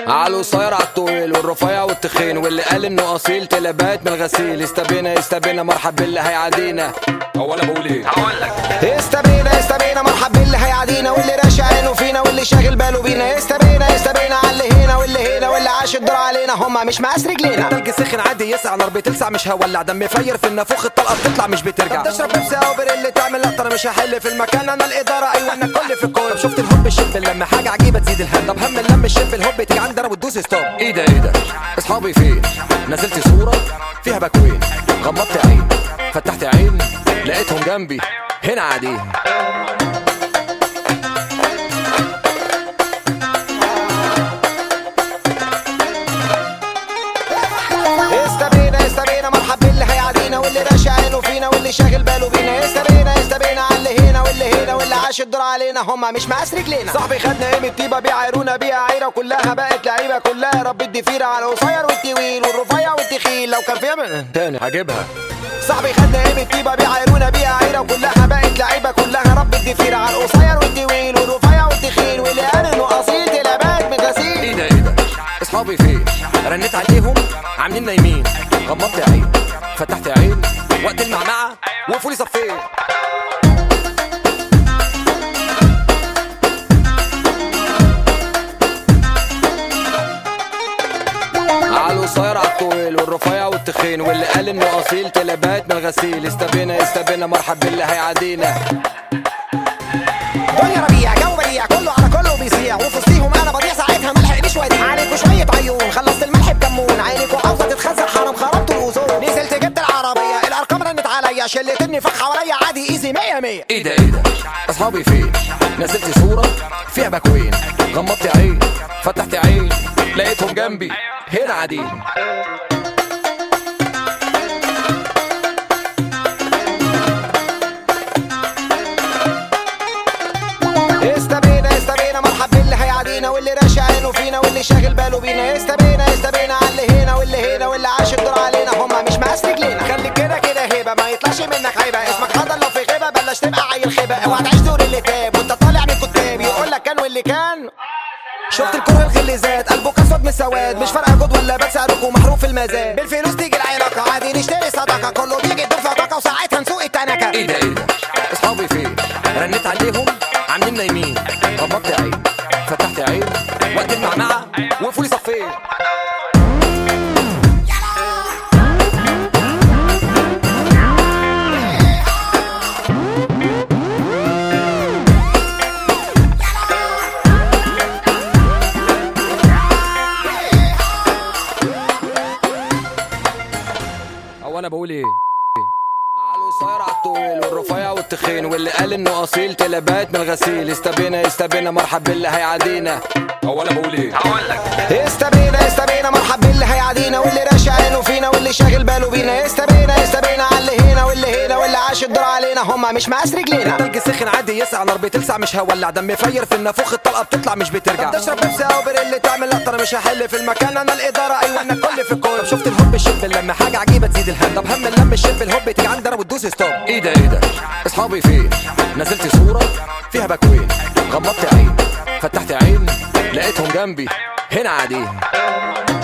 على القصير على الطويل والرفيع والتخين واللي قال انه اصيل تلبات من الغسيل استبينا استبينا مرحب باللي هيعادينا هو انا بقول ايه هقول لك استبينا استبينا مرحب باللي هيعدينا واللي راشع عينه فينا واللي شاغل باله بينا استبينا استبينا على اللي هنا واللي هنا واللي عاش الدور علينا هما مش مقاس رجلينا تلج سخن عادي يسع نار بتلسع مش هولع دم فير في النافوخ الطلقه بتطلع مش بترجع طب تشرب بيبسي او بريل تعمل لا انا مش هحل في المكان انا الاداره ايوه انا الكل في الكون شفت الهوب الشب لما حاجه عجيبه تزيد الهم طب هم اللم الشب الهوب تيجي عندنا وتدوس ستوب ايه ده ايه ده اصحابي فين نزلت صوره فيها باكوين غمضت عين فتحت عين لقيتهم جنبي هنا قاعدين استبينا استبينا مرحب باللي هيعدينا واللي راشع عينه فينا واللي شاغل باله بينا استبينا استبينا على اللي هنا واللي هنا واللي عاش الدور علينا هما مش مقاس رجلينا صاحبي خدنا ايه من الطيبه بيعايرونا بيها عايره كلها بقت لعيبه كلها رب الضفيره على القصير والطويل والرفيع والتخين لو كان فيها من تاني هجيبها صاحبي خدنا ايه من الطيبه بيعايرونا بيها عايره كلها بقت لعيبه كلها رب الضفيره على القصير والطويل والرفيع والتخين واللي قال انه اصيل تلابات من غسيل ايه ده ايه ده اصحابي فين رنيت عليهم عاملين نايمين غمضت عين فتحت عين وقت المعمعه وقفوا لي صفين على القصير على الطويل والرفيع والتخين واللي قال انه اصيل تلبات من الغسيل استبينا استبينا مرحب باللي هيعادينا دنيا ربيع جو بديع كله على كله بيسيع وفي وسطيهم انا بضيع ساعتها ملحق مش وديع عليكوا شويه عيون خلصت الملح بكمون عينيكوا عاوزه تتخزن حرام خربت الوصول نزلت جبت العربيه الارقام رنت عليا شلتني فخ حواليا عادي ايزي 100 100 ايه ده ايه ده اصحابي فين نزلت صوره فيها باكوين غمضت عين فتحت عين لقيتهم جنبي هنا قاعدين استبينا استبينا مرحب باللي هيعدينا واللي راشع عينه فينا واللي شاغل باله بينا استبينا استبينا على اللي هنا واللي هنا واللي عاش الدور علينا هما مش مقاس رجلينا خليك كده كده هيبه ما يطلعش منك عيبه اسمك حضر لو في غيبه بلاش تبقى عيل خيبه اوعى تعيش دور اللي تاب وانت طالع من كتاب يقول لك كان واللي كان شفت الكره الغليزات قلبه اسود من سواد مش فارقه جود ولا بات سعركم محروف المزاد بالفلوس تيجي العلاقه عادي نشتري صداقه كله بيجي يدور في طاقه وساعتها نسوق التنكه ايه ده ايه ده اصحابي فين رنيت عليهم عاملين نايمين غمضت عين فتحت عين وقت المعمعه وقفوا لي صفين هو انا بقول ايه على القصير على الطويل والرفيع والتخين واللي قال انه اصيل تلبات من الغسيل استبينا استبينا مرحب باللي هيعادينا هو انا بقول ايه هقول لك استبينا استبينا مرحب باللي هيعدينا واللي راشع عينه فينا واللي شاغل باله بينا استبينا استبينا على اللي هنا واللي هنا واللي عاش الدور علينا هما مش مقاس رجلينا تلج سخن عادي يسع نار بتلسع مش هولع دم فير في النافوخ الطلقه بتطلع مش بترجع طب تشرب بيبسي او بريل تعمل لا انا مش هحل في المكان انا الاداره ايوه انا الكل في الكون شفت الهوب الشب لما حاجه عجيبه تزيد الهم طب هم اللم الشب الهوب تيجي عندنا وتدوس ستوب ايه ده ايه ده اصحابي فين نزلت صوره فيها باكوين غمضت عين فتحت عين لقيتهم جنبي هنا قاعدين